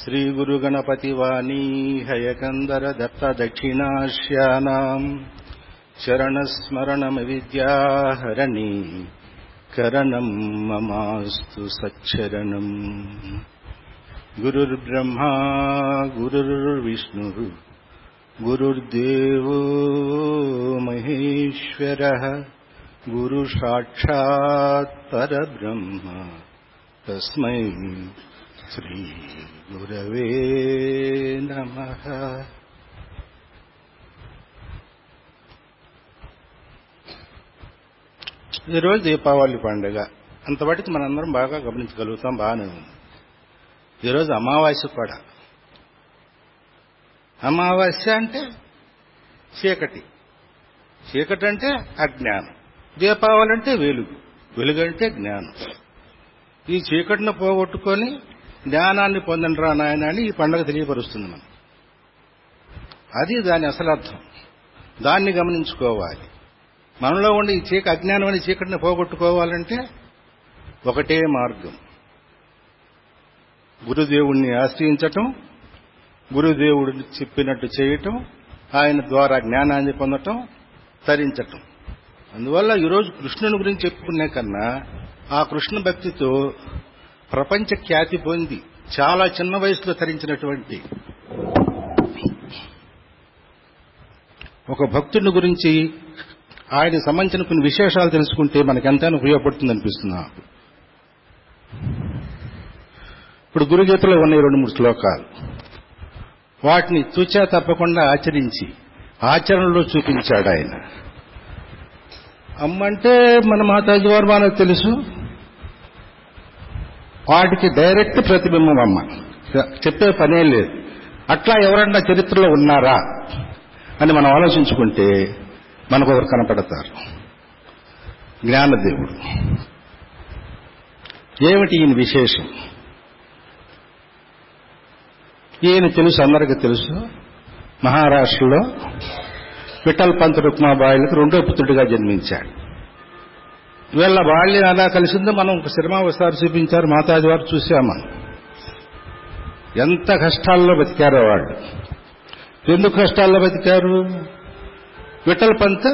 श्रीगुरुगणपतिवाणी हयकन्दरदत्तदक्षिणास्यानाम् शरणस्मरणमविद्याहरणि करणम् ममास्तु सच्चरणम् गुरुर्ब्रह्मा गुरुर्विष्णुः गुरुर्देवो महेश्वरः गुरुसाक्षात् परब्रह्म तस्मै श्रीगुरवे नमः ఈరోజు దీపావళి పండుగ అంతవాటికి మనందరం బాగా గమనించగలుగుతాం బాగానే ఉంది ఈరోజు అమావాస్య కూడా అమావాస్య అంటే చీకటి చీకటి అంటే అజ్ఞానం దీపావళి అంటే వెలుగు వెలుగు అంటే జ్ఞానం ఈ చీకటిని పోగొట్టుకొని జ్ఞానాన్ని పొందండి రా నాయన అని ఈ పండుగ తెలియపరుస్తుంది మనం అది దాని అసలు అర్థం దాన్ని గమనించుకోవాలి మనలో ఉండే ఈ చీక అజ్ఞానం అనే చీకటిని పోగొట్టుకోవాలంటే ఒకటే మార్గం గురుదేవుణ్ణి ఆశ్రయించటం గురుదేవుడు చెప్పినట్టు చేయటం ఆయన ద్వారా జ్ఞానాన్ని పొందటం తరించటం అందువల్ల ఈరోజు కృష్ణుని గురించి చెప్పుకునే కన్నా ఆ కృష్ణ భక్తితో ప్రపంచ ఖ్యాతి పొంది చాలా చిన్న వయసులో తరించినటువంటి ఒక భక్తుడిని గురించి ఆయన సంబంధించిన కొన్ని విశేషాలు తెలుసుకుంటే మనకు ఎంతైనా ఉపయోగపడుతుంది అనిపిస్తుంది నాకు ఇప్పుడు గురుగీతలో ఉన్నాయి రెండు మూడు శ్లోకాలు వాటిని తుచా తప్పకుండా ఆచరించి ఆచరణలో చూపించాడు ఆయన అమ్మంటే మన మాతాజీ వారు మనకు తెలుసు వాటికి డైరెక్ట్ ప్రతిబింబం అమ్మ చెప్పే పనే లేదు అట్లా ఎవరన్నా చరిత్రలో ఉన్నారా అని మనం ఆలోచించుకుంటే మనకు ఒకరు కనపడతారు జ్ఞానదేవుడు ఏమిటి ఈయన విశేషం ఈయన తెలుసు అందరికీ తెలుసు మహారాష్ట్రలో విఠల్ పంత్ రుక్మాబాయిలకు రెండో పుత్రుడిగా జన్మించాడు వీళ్ళ బాల్యం ఎలా కలిసిందో మనం ఒక సినిమా ఒకసారి చూపించారు మాతాజీ వారు చూసాం మనం ఎంత కష్టాల్లో బతికారో వాళ్ళు ఎందుకు కష్టాల్లో బతికారు విఠల్ పంత్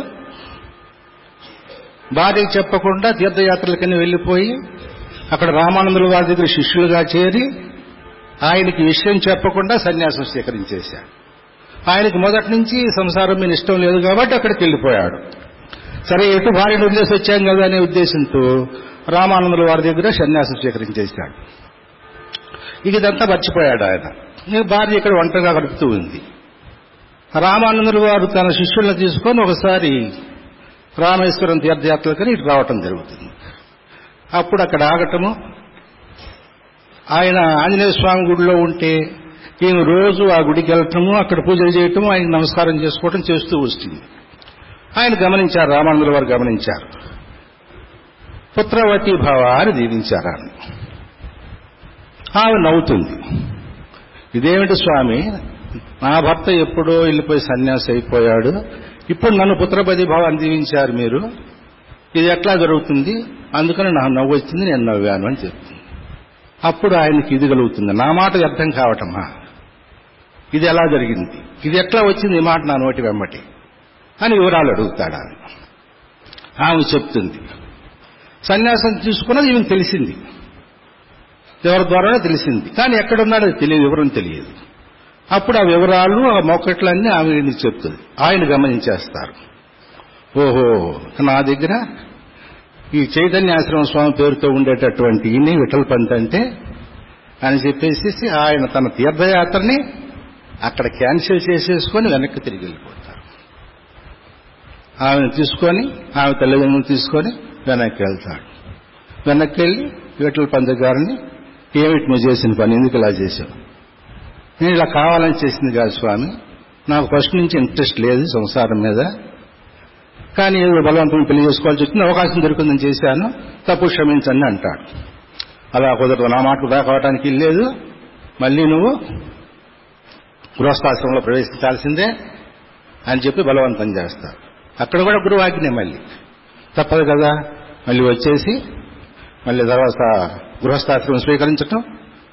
భార్యకి చెప్పకుండా తీర్థయాత్రలకని వెళ్ళిపోయి అక్కడ రామానందుల వారి దగ్గర శిష్యులుగా చేరి ఆయనకి విషయం చెప్పకుండా సన్యాసం స్వీకరించేశాడు ఆయనకి మొదటి నుంచి సంసారం మీద ఇష్టం లేదు కాబట్టి అక్కడికి వెళ్ళిపోయాడు సరే ఎటు భార్యను వదిలేసి వచ్చాం కదా అనే ఉద్దేశంతో రామానందుల వారి దగ్గర సన్యాసం స్వీకరించేశాడు ఇక ఇదంతా మర్చిపోయాడు ఆయన ఇక భార్య ఇక్కడ ఒంటరిగా గడుపుతూ ఉంది రామానందుల వారు తన శిష్యులను తీసుకొని ఒకసారి రామేశ్వరం తీర్థయాత్రలకని ఇటు రావటం జరుగుతుంది అప్పుడు అక్కడ ఆగటము ఆయన ఆంజనేయ స్వామి గుడిలో ఉంటే ఈయన రోజు ఆ గుడికి వెళ్ళటము అక్కడ పూజలు చేయటము ఆయన నమస్కారం చేసుకోవటం చేస్తూ వస్తుంది ఆయన గమనించారు రామానందుల వారు గమనించారు పుత్రవతి భావ అని దీవించారు ఆమె ఆమె నవ్వుతుంది ఇదేమిటి స్వామి నా భర్త ఎప్పుడో వెళ్ళిపోయి సన్యాసి అయిపోయాడు ఇప్పుడు నన్ను పుత్రపతి భావాన్ని దీవించారు మీరు ఇది ఎట్లా జరుగుతుంది అందుకని నాకు నవ్వు వచ్చింది నేను నవ్వాను అని చెప్తుంది అప్పుడు ఆయనకి ఇది కలుగుతుంది నా మాట అర్థం కావటమా ఇది ఎలా జరిగింది ఇది ఎట్లా వచ్చింది ఈ మాట నా నోటి వెమ్మటి అని వివరాలు అడుగుతాడు ఆమె ఆమె చెప్తుంది సన్యాసం తీసుకున్నది ఈమెకు తెలిసింది ఎవరి ద్వారానే తెలిసింది కానీ ఎక్కడున్నాడో తెలియదు వివరం తెలియదు అప్పుడు ఆ వివరాలు ఆ మొక్కట్లన్నీ ఆమె చెప్తుంది ఆయన గమనించేస్తారు ఓహో నా దగ్గర ఈ చైతన్యాశ్రమ స్వామి పేరుతో ఉండేటటువంటి ఈయన విఠల్ పంత్ అంటే అని చెప్పేసి ఆయన తన తీర్థయాత్రని అక్కడ క్యాన్సిల్ చేసేసుకొని వెనక్కి తిరిగి వెళ్ళిపోతారు ఆమెను తీసుకొని ఆమె తల్లిదండ్రులను తీసుకొని వెనక్కి వెళ్తాడు వెనక్కి వెళ్ళి విఠల్ పంత్ గారిని ఏమిటి నువ్వు చేసిన పని ఎందుకు ఇలా చేసావు నేను ఇలా కావాలని చేసింది కాదు స్వామి నాకు ఫస్ట్ నుంచి ఇంట్రెస్ట్ లేదు సంసారం మీద కానీ ఏదో బలవంతం పెళ్లి చేసుకోవాల్సి వచ్చింది అవకాశం దొరికిందని చేశాను తప్పు క్షమించండి అంటాడు అలా కుదరదు నా మాటకు దాకోవటానికి లేదు మళ్ళీ నువ్వు గృహస్థాశ్రమంలో ప్రవేశించాల్సిందే అని చెప్పి బలవంతం చేస్తారు అక్కడ కూడా గురువు ఆజ్ఞే మళ్ళీ తప్పదు కదా మళ్ళీ వచ్చేసి మళ్ళీ తర్వాత గృహస్థాశ్రమం స్వీకరించటం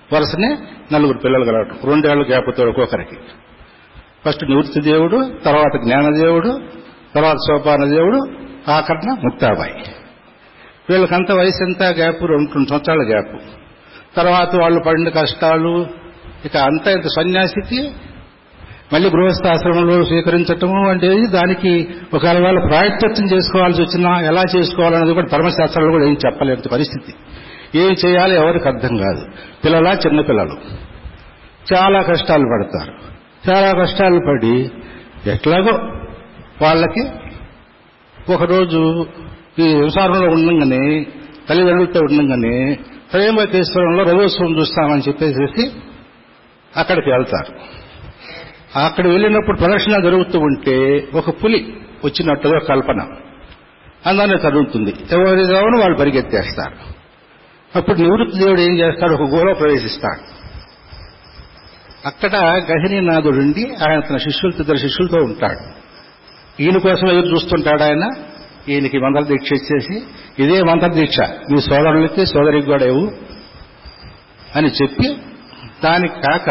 వరుసనే నలుగురు పిల్లలు కలగటం రెండేళ్ల గ్యాప్తో ఒక్కొక్కరికి ఫస్ట్ నివృత్తి దేవుడు తర్వాత జ్ఞానదేవుడు తర్వాత సోపాన దేవుడు ఆఖరణ ముక్తాబాయి వీళ్ళకంత వయసు ఎంత గ్యాప్ రెండు రెండు సంవత్సరాల గ్యాప్ తర్వాత వాళ్ళు పడిన కష్టాలు ఇక అంతా ఇంత సన్యాసికి మళ్ళీ గృహస్థాశ్రమంలో స్వీకరించటం వంటిది దానికి ఒకవేళ వాళ్ళు ప్రాయశ్చిత్తం చేసుకోవాల్సి వచ్చినా ఎలా చేసుకోవాలన్నది కూడా ధర్మశాస్త్రాలు కూడా ఏం చెప్పలేని పరిస్థితి ఏం చేయాలి ఎవరికి అర్థం కాదు పిల్లల చిన్నపిల్లలు చాలా కష్టాలు పడతారు చాలా కష్టాలు పడి ఎట్లాగో వాళ్ళకి ఒకరోజు ఈ సంసారంలో ఉండగానే తల్లిదండ్రులతో ఉండగానే త్రయంబకేశ్వరంలో రథోత్సవం చూస్తామని చెప్పేసి అక్కడికి వెళ్తారు అక్కడ వెళ్ళినప్పుడు ప్రదర్శన జరుగుతూ ఉంటే ఒక పులి వచ్చినట్టుగా కల్పన అందరినీ చదువుతుంది ఎవరి రావను వాళ్ళు పరిగెత్తేస్తారు అప్పుడు నివృత్తి దేవుడు ఏం చేస్తాడు ఒక గోలో ప్రవేశిస్తాడు అక్కడ గహినీనాథుడుండి ఆయన తన శిష్యులతో ఇద్దరు శిష్యులతో ఉంటాడు ఈయన కోసం ఎదురు చూస్తుంటాడు ఆయన ఈయనకి మంత్ర దీక్ష ఇచ్చేసి ఇదే మంత్ర దీక్ష మీ సోదరులకి సోదరికి కూడా ఇవ్వు అని చెప్పి దానికి కాక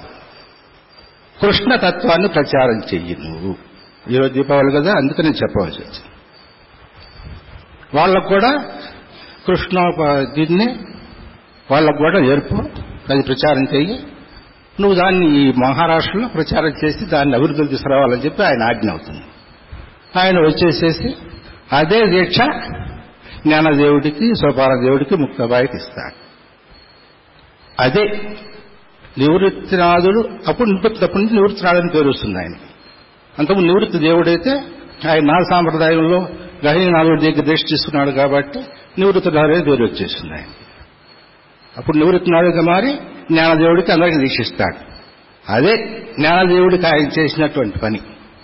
కృష్ణ తత్వాన్ని ప్రచారం చెయ్యి నువ్వు ఈరోజు దీపావళి కదా అందుకని చెప్పవలసి వచ్చింది వాళ్ళకు కూడా కృష్ణ దీన్ని వాళ్ళకు కూడా నేర్పు అది ప్రచారం చెయ్యి నువ్వు దాన్ని ఈ మహారాష్ట్రలో ప్రచారం చేసి దాన్ని అభివృద్ధికి తీసుకురావాలని చెప్పి ఆయన ఆజ్ఞ అవుతుంది ఆయన వచ్చేసేసి అదే దీక్ష జ్ఞానదేవుడికి సోపాన దేవుడికి ముక్తబాయికి ఇస్తాడు అదే నివృత్తినాథుడు అప్పుడు నివృత్తి అప్పటి నుంచి నివృత్తినాథుని పేరు వస్తుంది ఆయనకి అంతకు నివృత్తి దేవుడైతే ఆయన నాద సాంప్రదాయంలో గహినాథుడి దగ్గర దీక్ష తీసుకున్నాడు కాబట్టి నివృత్తినాథుడే పేరు వచ్చేసింది ఆయన అప్పుడు నివృత్తినాథుడిగా మారి జ్ఞానదేవుడికి అందరికీ దీక్షిస్తాడు అదే జ్ఞానదేవుడికి ఆయన చేసినటువంటి పని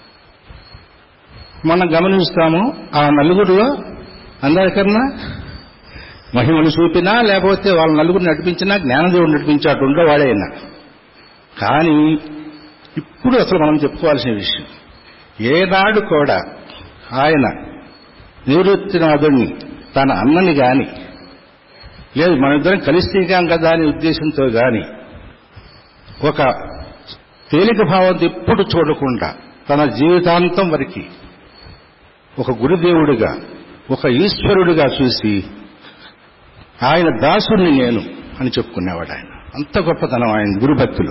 మనం గమనిస్తాము ఆ నలుగురిలో అందరికన్నా మహిమలు చూపినా లేకపోతే వాళ్ళ నలుగురు నడిపించినా జ్ఞానదేవుడు నడిపించాడు రెండో వాడైనా కానీ ఇప్పుడు అసలు మనం చెప్పుకోవాల్సిన విషయం ఏనాడు కూడా ఆయన నివృత్తినాథుడిని తన అన్నని గాని లేదు మన ఇద్దరం కలిసి తీగాం కదా అనే ఉద్దేశంతో గాని ఒక తేలిక భావంతో ఎప్పుడు చూడకుండా తన జీవితాంతం వరకు ఒక గురుదేవుడిగా ఒక ఈశ్వరుడిగా చూసి ఆయన దాసుని నేను అని చెప్పుకునేవాడు ఆయన అంత గొప్పతనం ఆయన గురుభక్తిలో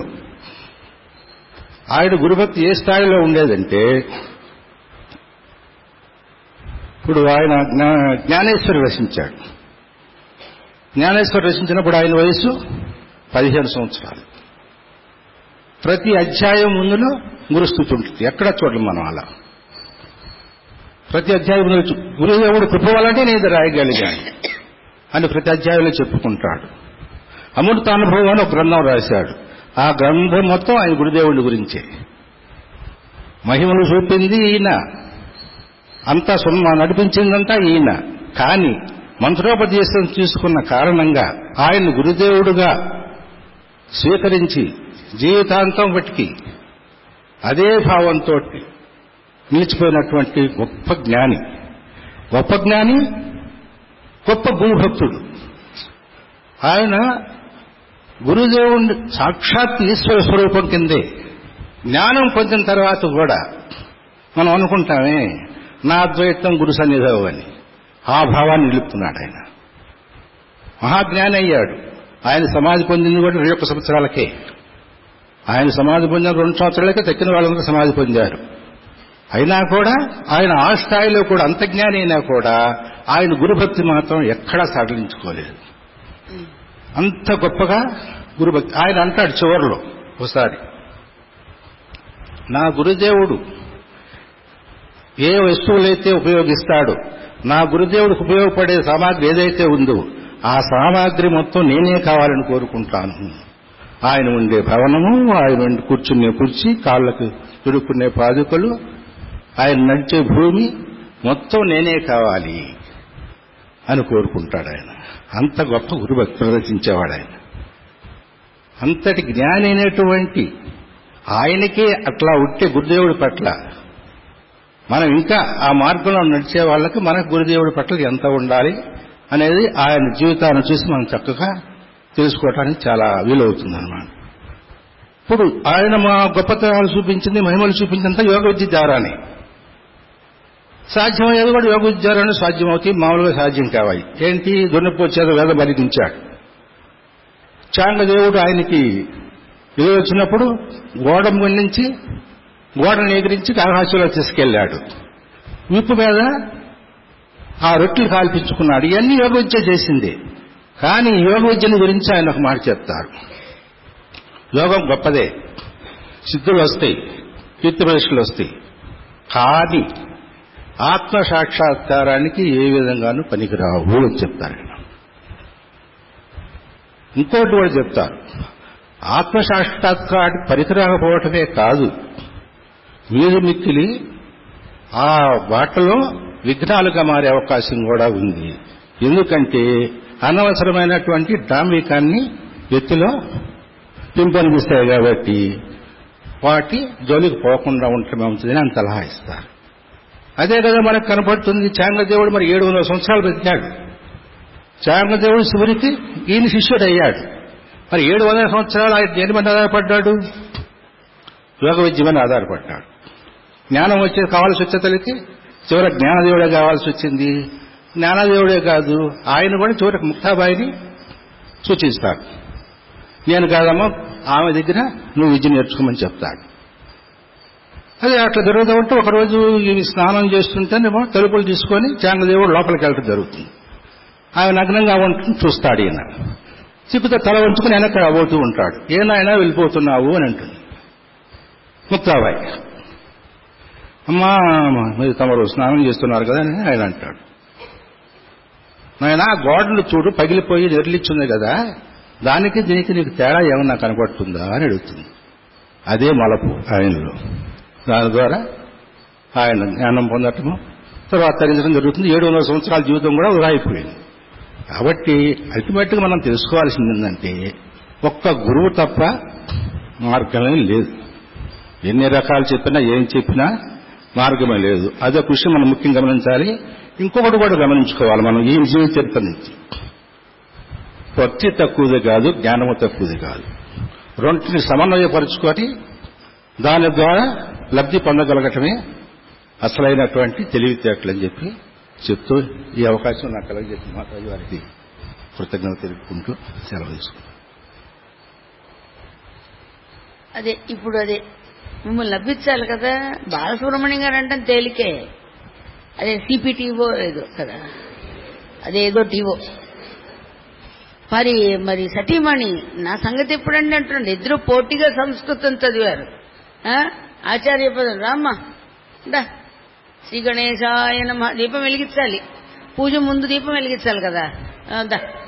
ఆయన గురుభక్తి ఏ స్థాయిలో ఉండేదంటే ఇప్పుడు ఆయన జ్ఞానేశ్వరు రచించాడు జ్ఞానేశ్వరు రచించినప్పుడు ఆయన వయసు పదిహేను సంవత్సరాలు ప్రతి అధ్యాయం ముందులో గురుస్థుతి ఉంటుంది ఎక్కడ చూడడం మనం అలా ప్రతి అధ్యాయం గురుదేవుడు కృపవాలంటే నేను రాయగలిగాను అని ప్రతి అధ్యాయంలో చెప్పుకుంటాడు అమృత అనుభవం అని ఒక గ్రంథం రాశాడు ఆ గ్రంథం మొత్తం ఆయన గురుదేవుడి గురించే మహిమలు చూపింది ఈయన అంతా సున్మ నడిపించిందంతా ఈయన కానీ మంత్రోపదేశం తీసుకున్న కారణంగా ఆయన గురుదేవుడుగా స్వీకరించి జీవితాంతం బట్టికి అదే భావంతో నిలిచిపోయినటువంటి గొప్ప జ్ఞాని గొప్ప జ్ఞాని గొప్ప గురుభక్తుడు ఆయన గురుదేవుని సాక్షాత్ ఈశ్వర స్వరూపం కిందే జ్ఞానం పొందిన తర్వాత కూడా మనం అనుకుంటామే నా అద్వైతం గురు సన్నిధవు అని ఆ భావాన్ని నిలుపుతున్నాడు ఆయన మహాజ్ఞాని అయ్యాడు ఆయన సమాధి పొందింది కూడా రెండు యొక్క సంవత్సరాలకే ఆయన సమాధి పొందిన రెండు సంవత్సరాలకే తక్కిన వాళ్ళందరూ సమాధి పొందారు అయినా కూడా ఆయన ఆ స్థాయిలో కూడా అంత జ్ఞాని అయినా కూడా ఆయన గురుభక్తి మాత్రం ఎక్కడా సడలించుకోలేదు అంత గొప్పగా గురుభక్తి ఆయన అంటాడు చివరిలో ఒకసారి నా గురుదేవుడు ఏ వస్తువులైతే ఉపయోగిస్తాడో నా గురుదేవుడికి ఉపయోగపడే సామాగ్రి ఏదైతే ఉందో ఆ సామాగ్రి మొత్తం నేనే కావాలని కోరుకుంటాను ఆయన ఉండే భవనము ఆయన ఉండి కూర్చునే కుర్చీ కాళ్ళకు తుడుక్కునే పాదుకలు ఆయన నడిచే భూమి మొత్తం నేనే కావాలి అని కోరుకుంటాడు ఆయన అంత గొప్ప గురుభక్తి ప్రదర్శించేవాడు ఆయన అంతటి జ్ఞాని అయినటువంటి ఆయనకే అట్లా ఉంటే గురుదేవుడి పట్ల మనం ఇంకా ఆ మార్గంలో నడిచే వాళ్ళకి మనకు గురుదేవుడి పట్ల ఎంత ఉండాలి అనేది ఆయన జీవితాన్ని చూసి మనం చక్కగా తెలుసుకోవటానికి చాలా వీలవుతుంది అనమాట ఇప్పుడు ఆయన మా గొప్పతనాలు చూపించింది మహిమలు చూపించినంత యోగ విద్య ద్వారానే సాధ్యమయ్యేది కూడా యోగ విద్య ద్వారానే సాధ్యమవుతాయి మామూలుగా సాధ్యం కావాలి ఏంటి దున్నపోచేత వేద బలిగించాడు చాంగదేవుడు ఆయనకి ఇది వచ్చినప్పుడు గోడ నుంచి గోడను ఎగిరించి ఆకాశంలో తీసుకెళ్లాడు విప్పు మీద ఆ రొట్టెలు కాల్పించుకున్నాడు ఇవన్నీ యోగ విద్య చేసింది కానీ యోగ విద్యను గురించి ఆయన ఒక మాట చెప్తారు యోగం గొప్పదే సిద్ధులు వస్తాయి కీర్తిప్రదర్శనలు వస్తాయి కానీ ఆత్మ సాక్షాత్కారానికి ఏ విధంగానూ పనికిరావు అని చెప్తారు ఆయన ఇంకోటి కూడా చెప్తారు ఆత్మ సాక్షాత్కారానికి పనికిరాకపోవటమే కాదు వీధి మిక్కిలి ఆ బాటలో విఘ్నాలుగా మారే అవకాశం కూడా ఉంది ఎందుకంటే అనవసరమైనటువంటి డాంబికాన్ని వ్యక్తిలో పెంపొందిస్తాయి కాబట్టి వాటి జోలికి పోకుండా ఉండటమే ఉంటుందని అని సలహా ఇస్తారు అదే కదా మనకు కనపడుతుంది చాంగదేవుడు మరి ఏడు వందల సంవత్సరాలు బతికాడు చాంగదేవుడు శివునికి ఈయన శిష్యుడు అయ్యాడు మరి ఏడు వందల సంవత్సరాలు ఆయన దేని మీద ఆధారపడ్డాడు యోగ విద్య మీద ఆధారపడ్డాడు జ్ఞానం వచ్చే కావాల్సి వచ్చే తల్లికి చివరి జ్ఞానదేవుడే కావాల్సి వచ్చింది జ్ఞానదేవుడే కాదు ఆయన కూడా చివరికి ముక్తాబాయిని సూచిస్తాడు నేను కాదమ్మా ఆమె దగ్గర నువ్వు విద్య నేర్చుకోమని చెప్తాడు అదే అట్లా జరుగుతూ ఉంటే ఒకరోజు ఇవి స్నానం చేస్తుంటేనేమో తలుపులు తీసుకొని చాంగదేవుడు లోపలికి వెళ్ళటం జరుగుతుంది ఆమె నగ్నంగా ఉంటుంది చూస్తాడు ఈయన సిగ్గుతో తల ఉంచుకుని వెనక పోతూ ఉంటాడు ఏనాయనా వెళ్ళిపోతున్నావు అని అంటుంది ముక్తాబాయి అమ్మా మీరు తమరు స్నానం చేస్తున్నారు కదా అని ఆయన అంటాడు నాయన గోడలు చూడు పగిలిపోయి నెరలిచ్చుంది కదా దానికి దీనికి నీకు తేడా ఏమన్నా కనపడుతుందా అని అడుగుతుంది అదే మలపు ఆయనలో దాని ద్వారా ఆయన జ్ఞానం పొందటము తర్వాత తరించడం జరుగుతుంది ఏడు వందల సంవత్సరాల జీవితం కూడా వృధా అయిపోయింది కాబట్టి అల్టిమేట్గా మనం తెలుసుకోవాల్సింది ఏంటంటే ఒక్క గురువు తప్ప మార్గమే లేదు ఎన్ని రకాలు చెప్పినా ఏం చెప్పినా మార్గమే లేదు అదే విషయం మనం ముఖ్యం గమనించాలి ఇంకొకటి కూడా గమనించుకోవాలి మనం ఈ జీవిత చరిత్ర నుంచి భక్తి తక్కువది కాదు జ్ఞానము తక్కువది కాదు రెంటిని సమన్వయపరుచుకొని దాని ద్వారా లబ్ధి పొందగలగటమే అసలైనటువంటి తెలివితేటలు అని చెప్పి చెప్తూ ఈ అవకాశం నాకు కలగజేసిన మాతాజీ వారికి కృతజ్ఞత తెలుపుకుంటూ సెలవు తీసుకుంటాను అదే ఇప్పుడు అదే మిమ్మల్ని లభించాలి కదా బాలసుబ్రహ్మణ్యం గారు అంటే తేలికే అదే సిపిటీవో ఏదో కదా అదేదో టీవో మరి మరి సతీమణి నా సంగతి ఎప్పుడండి అంటుండే ఇద్దరు పోటీగా సంస్కృతం చదివారు ఆ? ఆచార్య పదం రామ్మా దా శ్రీ గణేశాయ నమ దీపం వెలిగించాలి పూజ ముందు దీపం వెలిగించాలి కదా ఆ, దా